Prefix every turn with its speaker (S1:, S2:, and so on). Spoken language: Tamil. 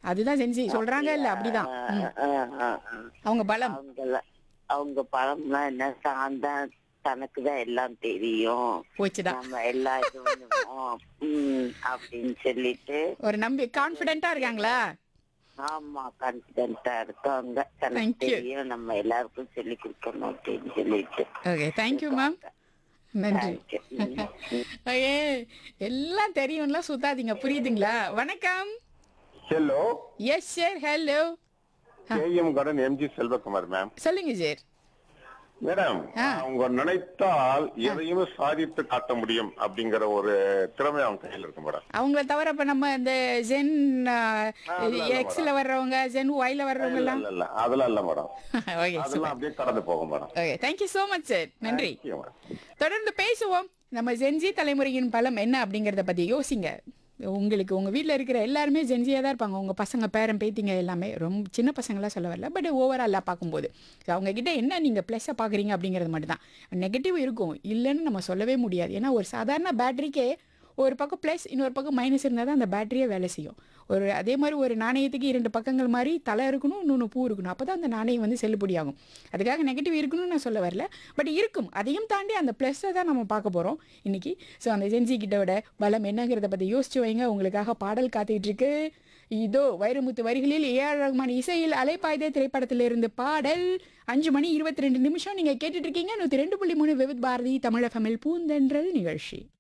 S1: அதுதான் செஞ்சு சொல்றாங்க இல்ல அப்படிதான் ம்.
S2: ஆ, ஆ, ஆ.
S1: அவங்க பலம்
S2: அவங்கள அவங்க பழம்லாம் என்ன தான் தான் தனக்கு தான் எல்லாம் தெரியும்
S1: போச்சுதான்
S2: நம்ம எல்லா இது பண்ணுவோம் உம் அப்படின்னு சொல்லிட்டு
S1: ஒரு நம்பி கான்பிடென்ட்டா இருக்காங்களா
S2: ஆமா கான்பிடென்டா இருக்காங்க தனக்கு
S1: Thank you.
S2: தெரியும் நம்ம எல்லாருக்கும் சொல்லி கொடுக்கணும் அப்படின்னு சொல்லிட்டு
S1: ஓகே தேங்க்யூ மேம் நன்றி
S2: Thank you. உம், உம்.
S1: ஓகே எல்லாம் தெரியும்லாம் சுத்தாதீங்க புரியுதுங்களா வணக்கம்
S3: hello
S1: yes sir hello
S3: KM garden MG Selvakumar ma'am
S1: சொல்லுங்க சார்
S3: மேடம்
S1: ஆ.
S3: அவங்க நினைத்தால் எதையுமே சாதித்து காட்ட முடியும் அப்படிங்கிற ஒரு திறமை அவங்க கையில இருக்கு மேடம்
S1: அவங்கள தவிர இப்ப நம்ம இந்த ஜென்
S3: இல்ல, இல்ல,
S1: எக்ஸ்ல வர்றவங்க ஜென் ஒய்ல வர்றவங்க
S3: இல்ல
S1: எல்லாம்
S3: இல்ல இல்ல அதெல்லாம் இல்ல மேடம்
S1: ஓகே
S3: அதெல்லாம் அப்படியே கடந்து போகும் madam
S1: okay thank you so much sir நன்றி
S3: Thank you, madam.
S1: தொடர்ந்து பேசுவோம் நம்ம ஜென்ஜி தலைமுறையின் பலம் என்ன அப்படிங்கறத பத்தி யோசிங்க உங்களுக்கு உங்க வீட்ல இருக்கிற எல்லாருமே ஜென்ஜியா தான் இருப்பாங்க உங்க பசங்க பேரன் பேத்திங்க எல்லாமே ரொம்ப சின்ன பசங்களாம் சொல்ல வரல பட் ஓவராலாக பார்க்கும்போது So, அவங்க கிட்ட என்ன நீங்க ப்ளஸ்ஸை பாக்குறீங்க அப்படிங்கிறது மட்டும் தான் நெகட்டிவ் இருக்கும் இல்லைன்னு நம்ம சொல்லவே முடியாது ஏன்னா ஒரு சாதாரண பேட்டரிக்கே ஒரு பக்கம் ப்ளஸ் இன்னொரு பக்கம் மைனஸ் இருந்தால் தான் அந்த பேட்டரியே வேலை செய்யும் ஒரு அதே மாதிரி ஒரு நாணயத்துக்கு இரண்டு பக்கங்கள் மாதிரி தலை இருக்கணும் இன்னொன்று பூ இருக்கணும் அப்போ தான் அந்த நாணயம் வந்து செல்லுபடியாகும் அதுக்காக நெகட்டிவ் இருக்கணும்னு நான் சொல்ல வரல பட் இருக்கும் அதையும் தாண்டி அந்த ப்ளஸ்ஸை தான் நம்ம பார்க்க போகிறோம் இன்னைக்கு ஸோ அந்த ஜென்சி கிட்டோட பலம் என்னங்கிறத பற்றி யோசிச்சு வைங்க உங்களுக்காக பாடல் காத்துக்கிட்டு இருக்கு இதோ வைரமுத்து வரிகளில் ஏஆர் ரஹ்மான் இசையில் அலைப்பாய்தே திரைப்படத்திலிருந்து பாடல் அஞ்சு மணி இருபத்தி ரெண்டு நிமிஷம் நீங்கள் கேட்டுட்டு இருக்கீங்க நூற்றி ரெண்டு புள்ளி மூணு விவித் பாரதி தமிழ் எஃப்எம்எல் பூந்தென்றல் நிகழ்ச்சி